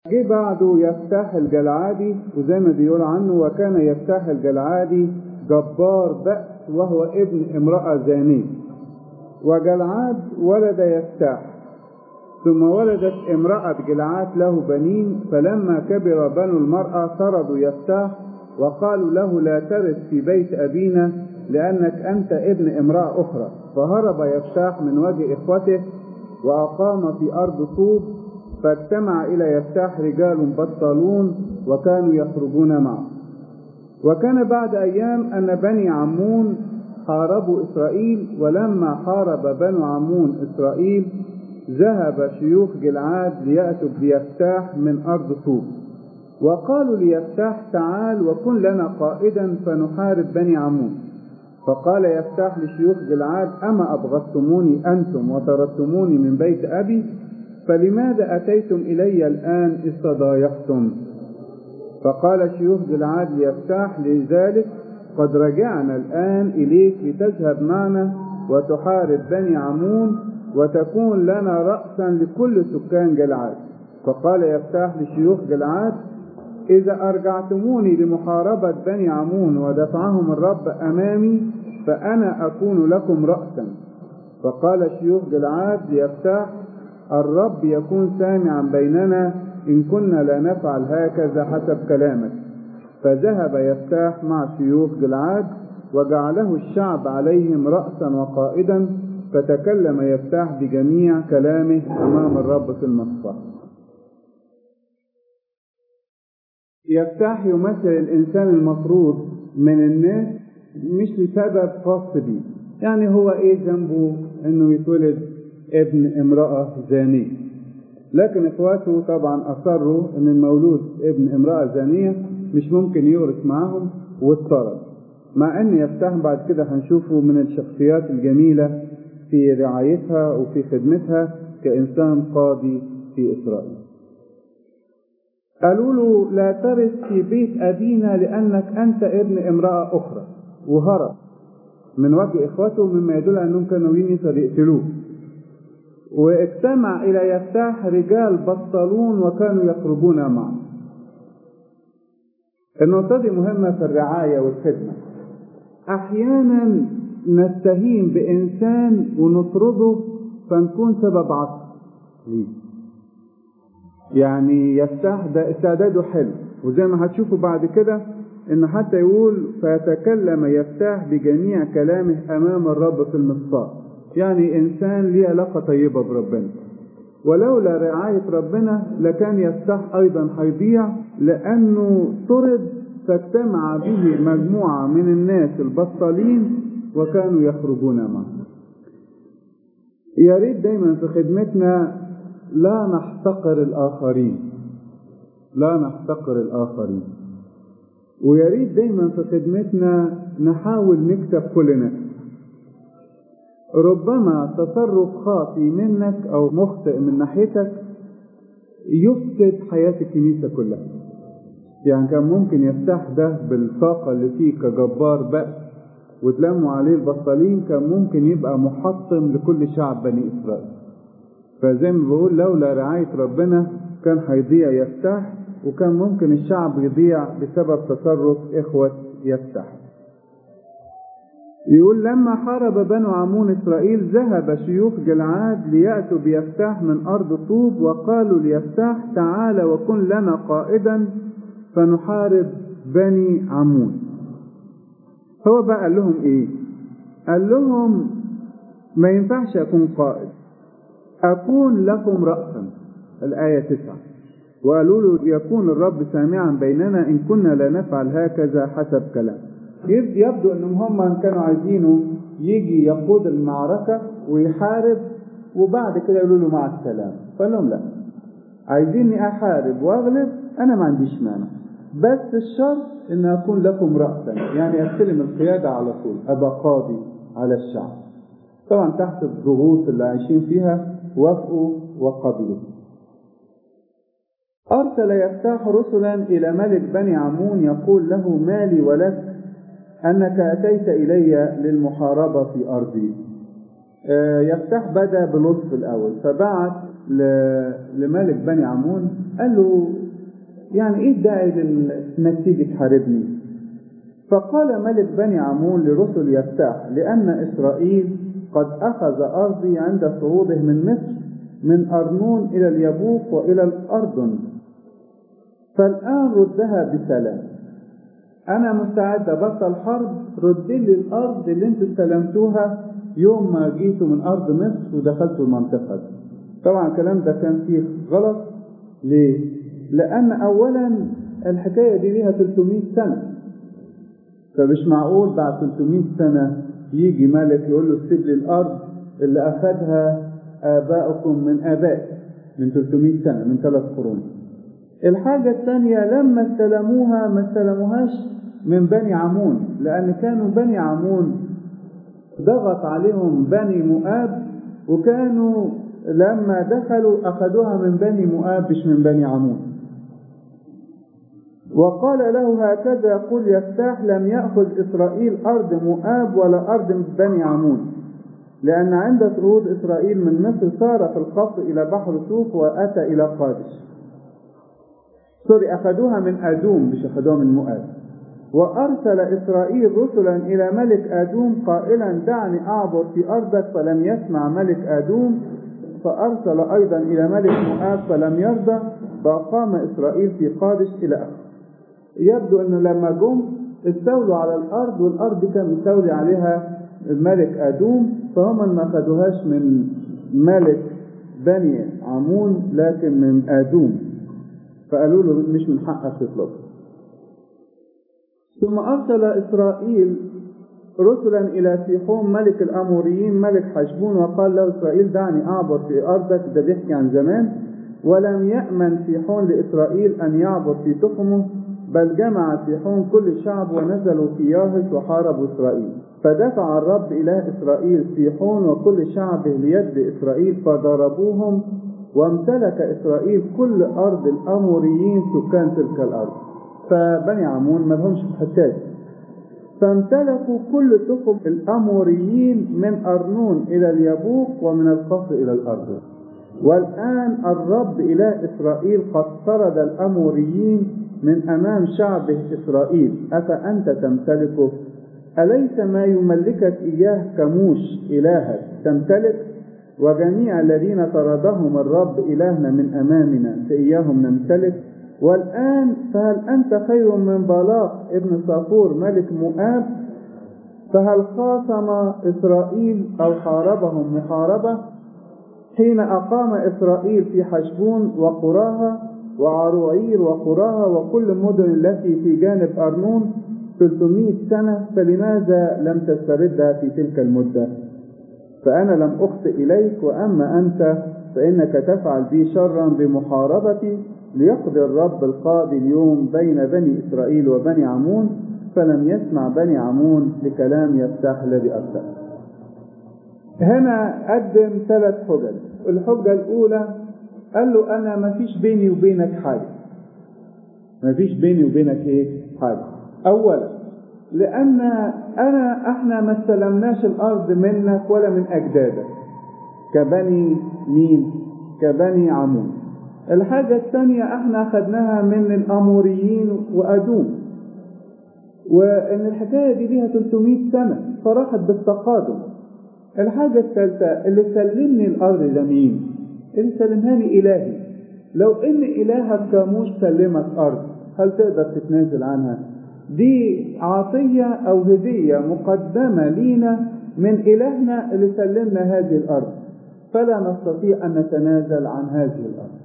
جه بعده يفتح الجلعادي وزي ما بيقول عنه وكان يفتح الجلعادي جبار بأس وهو ابن امرأة زانية وجلعاد ولد يفتح ثم ولدت امرأة جلعاد له بنين فلما كبر بنو المرأة طردوا يفتح وقالوا له لا ترث في بيت أبينا لأنك أنت ابن امرأة أخرى فهرب يفتح من وجه إخوته وأقام في أرض طوب فاجتمع إلى يفتح رجال بطالون وكانوا يخرجون معه وكان بعد أيام أن بني عمون حاربوا إسرائيل ولما حارب بنو عمون إسرائيل ذهب شيوخ جلعاد ليأتوا بيفتاح من أرض طوب وقالوا ليفتاح تعال وكن لنا قائدا فنحارب بني عمون فقال يفتاح لشيوخ جلعاد أما أبغضتموني أنتم وطردتموني من بيت أبي فلماذا أتيتم إلي الآن إذ تضايقتم فقال شيوخ جلعاد ليفتاح لذلك قد رجعنا الآن إليك لتذهب معنا وتحارب بني عمون وتكون لنا رأسا لكل سكان جلعاد فقال يفتاح لشيوخ جلعاد إذا أرجعتموني لمحاربة بني عمون ودفعهم الرب أمامي فأنا أكون لكم رأسا فقال شيوخ جلعاد ليفتاح الرب يكون سامعا بيننا إن كنا لا نفعل هكذا حسب كلامك فذهب يفتاح مع شيوخ جلعاد وجعله الشعب عليهم رأسا وقائدا فتكلم يفتاح بجميع كلامه أمام الرب في المصفى يفتاح يمثل الإنسان المفروض من الناس مش لسبب خاص بيه يعني هو ايه ذنبه انه يتولد ابن امرأة زانية لكن اخواته طبعا اصروا ان المولود ابن امرأة زانية مش ممكن يورث معاهم واضطرد مع ان يفتح بعد كده هنشوفه من الشخصيات الجميلة في رعايتها وفي خدمتها كإنسان قاضي في إسرائيل قالوا له لا ترث في بيت أبينا لأنك أنت ابن امرأة أخرى وهرب من وجه إخوته مما يدل أنهم كانوا يقتلوه واجتمع إلى يفتاح رجال بطلون وكانوا يخرجون معه النقطة دي مهمة في الرعاية والخدمة أحيانا نستهين بإنسان ونطرده فنكون سبب عصر ليه يعني يفتح ده استعداده حلو وزي ما هتشوفوا بعد كده ان حتى يقول فيتكلم يفتح بجميع كلامه امام الرب في المصفاة يعني انسان ليه علاقة طيبة بربنا ولولا رعاية ربنا لكان يفتح ايضا هيضيع لانه طرد فاجتمع به مجموعة من الناس البطالين وكانوا يخرجون معه يا ريت دايما في خدمتنا لا نحتقر الآخرين لا نحتقر الآخرين ويا ريت دايما في خدمتنا نحاول نكتب كل نفس ربما تصرف خاطي منك أو مخطئ من ناحيتك يفسد حياة الكنيسة كلها يعني كان ممكن يفتح ده بالطاقة اللي فيه كجبار بأس وتلموا عليه البطالين كان ممكن يبقى محطم لكل شعب بني إسرائيل فزي ما بقول لولا رعاية ربنا كان هيضيع يفتح وكان ممكن الشعب يضيع بسبب تصرف إخوة يفتح يقول لما حارب بنو عمون إسرائيل ذهب شيوخ جلعاد ليأتوا بيفتح من أرض طوب وقالوا ليفتح تعال وكن لنا قائدا فنحارب بني عمون هو بقى قال لهم ايه قال لهم ما ينفعش اكون قائد اكون لكم رأسا الآية تسعة وقالوا له يكون الرب سامعا بيننا ان كنا لا نفعل هكذا حسب كلام يبدو انهم هم كانوا عايزينه يجي يقود المعركة ويحارب وبعد كده يقولوا له مع السلامة فقال لهم لا عايزيني احارب واغلب انا ما عنديش مانع بس الشرط ان اكون لكم رأسا يعني استلم القيادة على طول ابقى قاضي على الشعب طبعا تحت الضغوط اللي عايشين فيها وافقوا وقبلوا أرسل يفتح رسلا إلى ملك بني عمون يقول له مالي ولك أنك أتيت إلي للمحاربة في أرضي يفتح بدأ بلطف الأول فبعت لملك بني عمون قال له يعني ايه الداعي انك تيجي تحاربني فقال ملك بني عمون لرسل يفتاح لأن إسرائيل قد أخذ أرضي عند صعوده من مصر من أرنون إلى اليبوق وإلى الأردن فالآن ردها بسلام أنا مستعد أبطل حرب رد لي الأرض اللي أنتوا استلمتوها يوم ما جيتوا من أرض مصر ودخلتوا المنطقة دي طبعا الكلام ده كان فيه غلط ليه؟ لأن أولا الحكاية دي ليها 300 سنة فمش معقول بعد 300 سنة يجي ملك يقول له سيب لي الأرض اللي أخذها آباؤكم من آبائي من 300 سنة من ثلاث قرون الحاجة الثانية لما استلموها ما استلموهاش من بني عمون لأن كانوا بني عمون ضغط عليهم بني مؤاب وكانوا لما دخلوا أخذوها من بني مؤاب مش من بني عمون وقال له هكذا يقول يفتاح لم يأخذ إسرائيل أرض مؤاب ولا أرض بني عمون لأن عند صعود إسرائيل من مصر صار في القصر إلى بحر سوف وأتى إلى قادش سوري أخذوها من أدوم مش أخذوها من مؤاب وأرسل إسرائيل رسلا إلى ملك أدوم قائلا دعني أعبر في أرضك فلم يسمع ملك أدوم فأرسل أيضا إلى ملك مؤاب فلم يرضى فأقام إسرائيل في قادش إلى آخره يبدو أنه لما جم استولوا على الأرض والأرض كان مستولي عليها ملك أدوم فهم ما أخذوهاش من ملك بني عمون لكن من أدوم فقالوا له مش من حقك تطلب ثم أرسل إسرائيل رسلا إلى سيحون ملك الأموريين ملك حشبون وقال له إسرائيل دعني أعبر في أرضك ده بيحكي عن زمان ولم يأمن سيحون لإسرائيل أن يعبر في تخمه بل جمع سيحون كل الشعب ونزلوا في ياهش وحاربوا إسرائيل فدفع الرب إله إسرائيل سيحون وكل شعبه ليد إسرائيل فضربوهم وامتلك إسرائيل كل أرض الأموريين سكان تلك الأرض فبني عمون ما لهمش في حتات فامتلكوا كل تخم الأموريين من أرنون إلى اليبوق ومن القصر إلى الأرض والآن الرب إله إسرائيل قد طرد الأموريين من أمام شعبه إسرائيل أفأنت تمتلكه أليس ما يملكك إياه كموش إلهك تمتلك وجميع الذين طردهم الرب إلهنا من أمامنا فإياهم نمتلك والآن فهل أنت خير من بلاق ابن صافور ملك مؤاب فهل خاصم إسرائيل أو حاربهم محاربة حين أقام إسرائيل في حشبون وقراها وعروعير وقراها وكل المدن التي في جانب أرنون 300 سنة فلماذا لم تستردها في تلك المدة فأنا لم أخطئ إليك وأما أنت فإنك تفعل بي شرا بمحاربتي ليقضي الرب القاضي اليوم بين بني إسرائيل وبني عمون فلم يسمع بني عمون لكلام يفتح الذي أرسل هنا قدم ثلاث حجج الحجة الأولى قال له أنا ما فيش بيني وبينك حاجة ما فيش بيني وبينك إيه حاجة أولا لأن أنا إحنا ما استلمناش الأرض منك ولا من أجدادك كبني مين كبني عمون الحاجة الثانية احنا أخذناها من الأموريين وأدوم وإن الحكاية دي ليها 300 سنة فراحت بالتقادم الحاجة الثالثة اللي سلمني الأرض ده مين؟ اللي سلمها لي إلهي لو إن إلهك كاموش سلمك أرض هل تقدر تتنازل عنها؟ دي عطية أو هدية مقدمة لينا من إلهنا اللي سلمنا هذه الأرض فلا نستطيع أن نتنازل عن هذه الأرض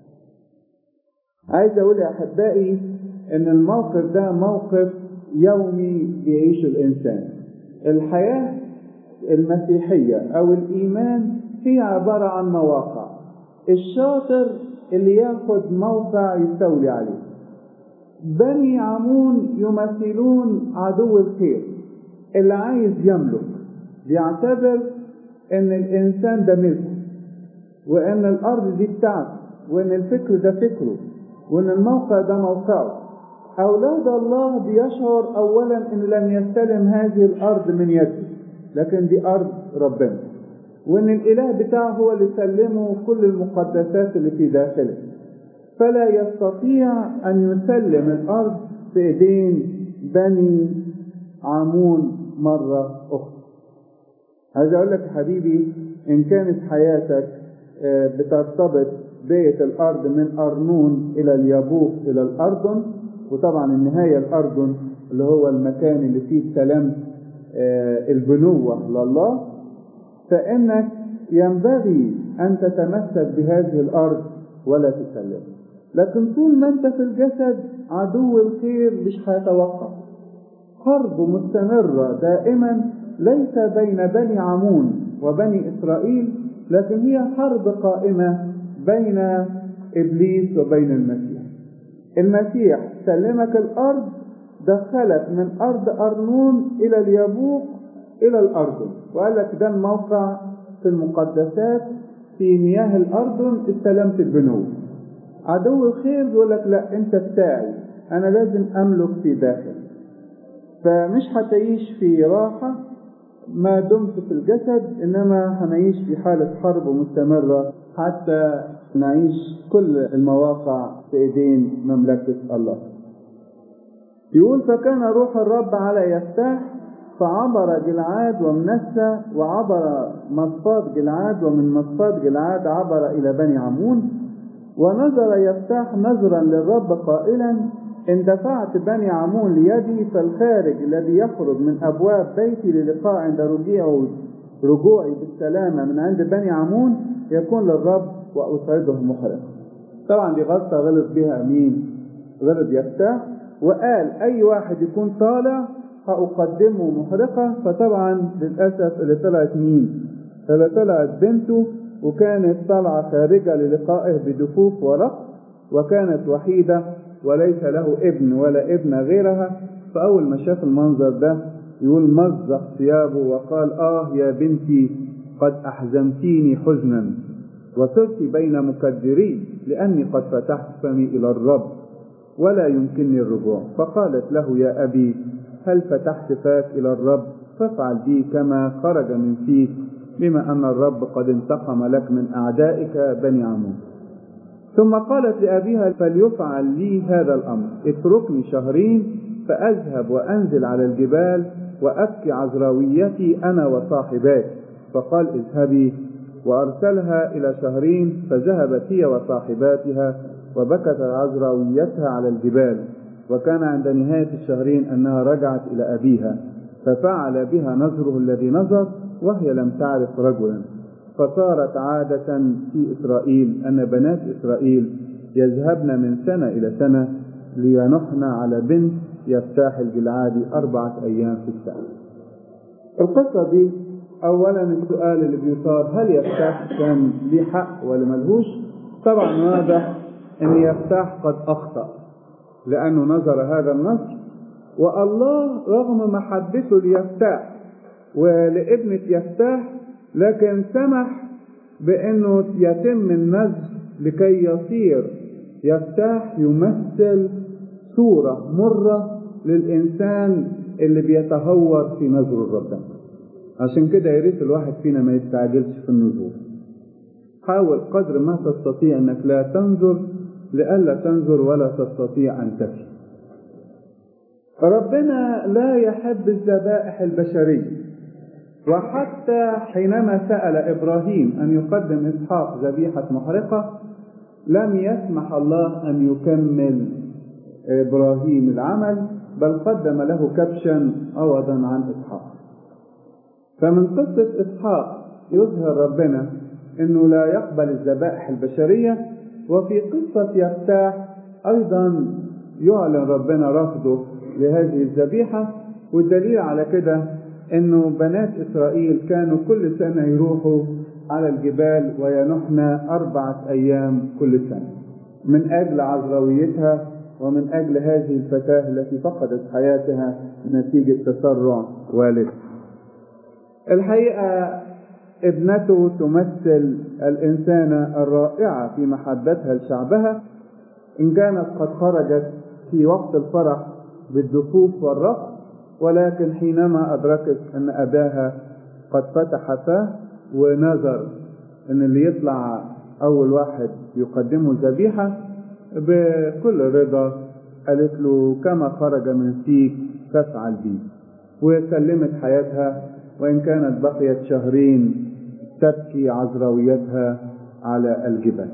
عايز أقول يا أحبائي إن الموقف ده موقف يومي بيعيشه الإنسان الحياة المسيحية أو الإيمان هي عبارة عن مواقع الشاطر اللي ياخد موقع يستولي عليه بني عمون يمثلون عدو الخير اللي عايز يملك بيعتبر ان الانسان ده ملكه وان الارض دي بتاعته وان الفكر ده فكره وان الموقع ده موقعه اولاد الله بيشعر اولا ان لم يستلم هذه الارض من يده لكن دي ارض ربنا وان الاله بتاعه هو اللي سلمه كل المقدسات اللي في داخله فلا يستطيع ان يسلم الارض في ايدين بني عامون مره اخرى عايز اقول لك يا حبيبي ان كانت حياتك بترتبط بيت الارض من ارنون الى اليابوق الى الاردن وطبعا النهايه الاردن اللي هو المكان اللي فيه سلام البنوه لله فانك ينبغي ان تتمسك بهذه الارض ولا تسلمها لكن طول ما انت في الجسد عدو الخير مش هيتوقف حرب مستمره دائما ليس بين بني عمون وبني اسرائيل لكن هي حرب قائمه بين ابليس وبين المسيح المسيح سلمك الارض دخلك من ارض ارنون الى اليابوق الى الاردن وقال لك ده الموقع في المقدسات في مياه الاردن استلمت البنوب عدو الخير بيقول لك لا انت بتاعي انا لازم املك في داخل فمش هتعيش في راحه ما دمت في الجسد انما هنعيش في حاله حرب مستمره حتى نعيش كل المواقع في ايدين مملكه الله يقول فكان روح الرب على يفتاح فعبر جلعاد ومنسى وعبر مصفات جلعاد ومن مصفات جلعاد عبر إلى بني عمون ونظر يفتاح نظرا للرب قائلا إن دفعت بني عمون ليدي فالخارج الذي يخرج من أبواب بيتي للقاء عند رجوعي رجوعي بالسلامة من عند بني عمون يكون للرب وأسعده محرقا طبعا دي غلطة غلط بها مين غلط يفتاح وقال أي واحد يكون طالع هأقدمه محرقة فطبعا للأسف اللي طلعت مين؟ اللي طلعت بنته وكانت طالعة خارجة للقائه بدفوف ورق وكانت وحيدة وليس له ابن ولا ابن غيرها فأول ما شاف المنظر ده يقول مزق ثيابه وقال آه يا بنتي قد أحزنتيني حزنا وصرت بين مكدرين لأني قد فتحت فمي إلى الرب ولا يمكنني الرجوع فقالت له يا أبي هل فتحت فاك إلى الرب فافعل بي كما خرج من فيك بما أن الرب قد انتقم لك من أعدائك بني عمون ثم قالت لأبيها فليفعل لي هذا الأمر اتركني شهرين فأذهب وأنزل على الجبال وأبكي عذراويتي أنا وصاحباتي فقال اذهبي وأرسلها إلى شهرين فذهبت هي وصاحباتها وبكت عذراويتها على الجبال وكان عند نهاية الشهرين أنها رجعت إلى أبيها ففعل بها نظره الذي نظر وهي لم تعرف رجلا فصارت عادة في إسرائيل أن بنات إسرائيل يذهبن من سنة إلى سنة لينحن على بنت يفتاح الجلعادي أربعة أيام في السنة القصة دي أولا السؤال اللي بيصار هل يفتاح كان ليه حق ولا ملهوش طبعا واضح أن يفتاح قد أخطأ لأنه نظر هذا النصر والله رغم محبته ليفتاح ولابنة يفتاح لكن سمح بأنه يتم النزع لكي يصير يفتاح يمثل صورة مرة للإنسان اللي بيتهور في نظر الرب عشان كده يا ريت الواحد فينا ما يستعجلش في النزول حاول قدر ما تستطيع انك لا تنظر لئلا تنظر ولا تستطيع ان تفي ربنا لا يحب الذبائح البشريه وحتى حينما سأل إبراهيم أن يقدم إسحاق ذبيحة محرقة لم يسمح الله أن يكمل إبراهيم العمل بل قدم له كبشا عوضا عن إسحاق فمن قصة إسحاق يظهر ربنا أنه لا يقبل الذبائح البشرية وفي قصة يفتاح أيضا يعلن ربنا رفضه لهذه الذبيحة والدليل على كده انه بنات اسرائيل كانوا كل سنة يروحوا على الجبال وينحن اربعة ايام كل سنة من اجل عذراويتها ومن اجل هذه الفتاة التي فقدت حياتها نتيجة تسرع والدها الحقيقة ابنته تمثل الإنسانة الرائعة في محبتها لشعبها إن كانت قد خرجت في وقت الفرح بالدفوف والرقص ولكن حينما أدركت أن أباها قد فتح فاه ونذر ان اللي يطلع اول واحد يقدمه ذبيحة بكل رضا قالت له كما خرج من فيك فافعل بي وسلمت حياتها وإن كانت بقيت شهرين تبكي عذراويتها على الجبل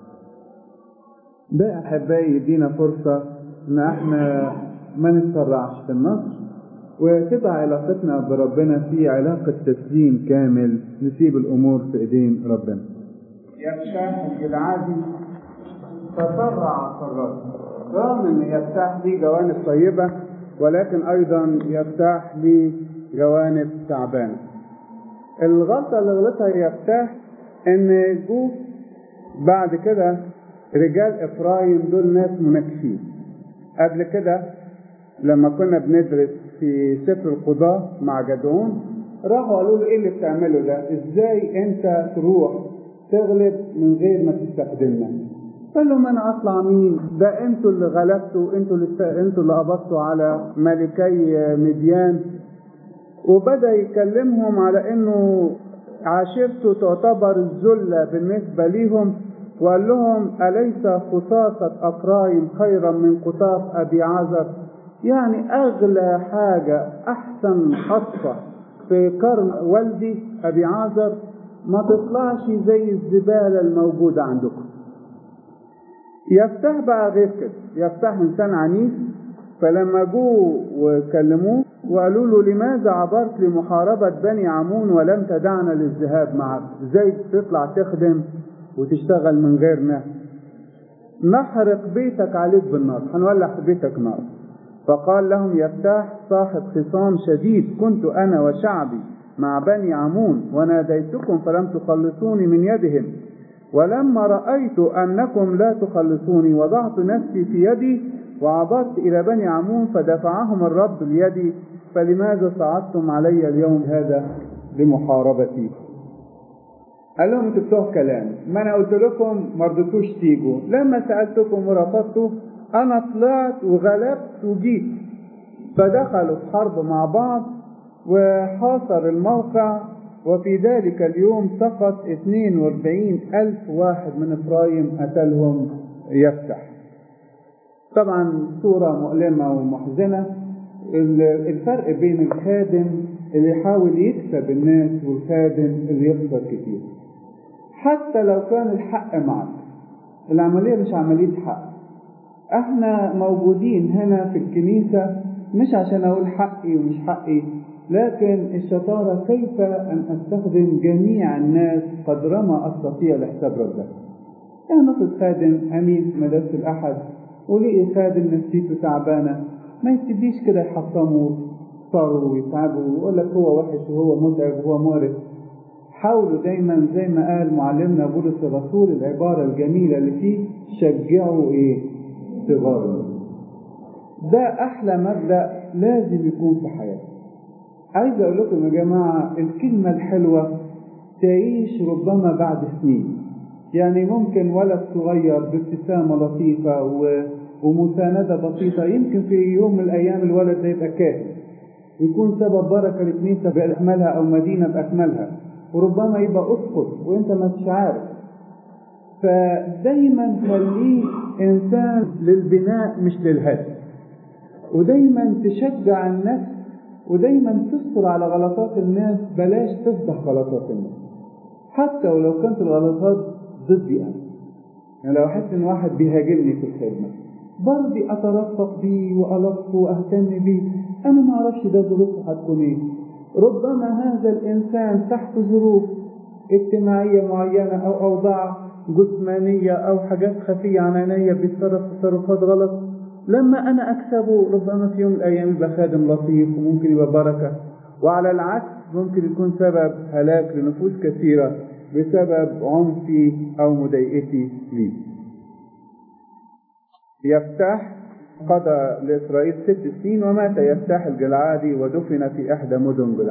ده أحبائي يدينا فرصة إن احنا ما نتسرعش في النصر وتبقى علاقتنا بربنا في علاقة تسليم كامل نسيب الأمور في إيدين ربنا يفتح الجلعادي تسرع في الرد رغم ان يفتح لي جوانب طيبة ولكن ايضا يفتح لي جوانب تعبانة الغلطة اللي غلطها يفتح ان جو بعد كده رجال افرايم دول ناس مناكفين قبل كده لما كنا بندرس في سفر القضاء مع جدعون راحوا قالوا له ايه اللي بتعمله ده ازاي انت تروح تغلب من غير ما تستخدمنا قال لهم انا اطلع مين ده انتوا اللي غلبتوا انتوا اللي انتوا اللي قبضتوا على ملكي مديان وبدا يكلمهم على انه عاشرته تعتبر الذله بالنسبه ليهم وقال لهم اليس قصاصه افرايم خيرا من قصاص ابي عازر يعني اغلى حاجه احسن حصه في قرن والدي ابي عازر ما تطلعش زي الزباله الموجوده عندكم يفتح بقى غير كده يفتح انسان عنيف فلما جو وكلموه وقالوا له لماذا عبرت لمحاربة بني عمون ولم تدعنا للذهاب معك ازاي تطلع تخدم وتشتغل من غيرنا نحرق بيتك عليك بالنار هنولع في بيتك نار فقال لهم يفتح صاحب خصام شديد كنت انا وشعبي مع بني عمون وناديتكم فلم تخلصوني من يدهم ولما رأيت أنكم لا تخلصوني وضعت نفسي في يدي وعبرت إلى بني عمون فدفعهم الرب ليدي فلماذا صعدتم علي اليوم هذا لمحاربتي قال لهم انتوا بتوع كلام ما انا قلت لكم ما رضيتوش تيجوا لما سالتكم ورفضتوا انا طلعت وغلبت وجيت فدخلوا في حرب مع بعض وحاصر الموقع وفي ذلك اليوم سقط 42 ألف واحد من إفرايم قتلهم يفتح طبعا صورة مؤلمة ومحزنة الفرق بين الخادم اللي يحاول يكسب الناس والخادم اللي يخسر كتير حتى لو كان الحق معك العملية مش عملية حق احنا موجودين هنا في الكنيسة مش عشان اقول حقي ومش حقي لكن الشطارة كيف أن أستخدم جميع الناس قدر ما أستطيع لحساب ربنا. يعني ناخد خادم أمين في مدرسة الأحد ولقي خادم نفسيته تعبانة ما يسيبليش كده يحطموا يخسروا ويتعبوا ويقول لك هو وحش وهو متعب وهو مقرف. حاولوا دايما زي ما قال معلمنا بولس الرسول العبارة الجميلة اللي فيه شجعوا إيه؟ صغارهم. ده أحلى مبدأ لازم يكون في حياتك. عايز اقول لكم يا جماعه الكلمه الحلوه تعيش ربما بعد سنين يعني ممكن ولد صغير بابتسامه لطيفه و... ومسانده بسيطه يمكن في يوم من الايام الولد ده يبقى كاهن ويكون سبب بركه لكنيسه باكملها او مدينه باكملها وربما يبقى اسقط وانت مش عارف فدايما خليه انسان للبناء مش للهدم ودايما تشجع النفس ودايما تصبر على غلطات الناس بلاش تفضح غلطات الناس حتى ولو كانت الغلطات ضدي انا يعني لو احس ان واحد بيهاجمني في الخدمه برضي اترفق بيه والطفه واهتم بيه انا ما اعرفش ده ظروفه هتكون ايه ربما هذا الانسان تحت ظروف اجتماعيه معينه او اوضاع جسمانيه او حاجات خفيه عن عينيا بيتصرف تصرفات غلط لما انا اكسبه ربما في يوم من الايام يبقى خادم لطيف وممكن يبقى بركه وعلى العكس ممكن يكون سبب هلاك لنفوس كثيره بسبب عنفي او مضايقتي ليه. يفتح قضى لاسرائيل ست سنين ومات يفتح الجلعادي ودفن في احدى مدن جلعاد.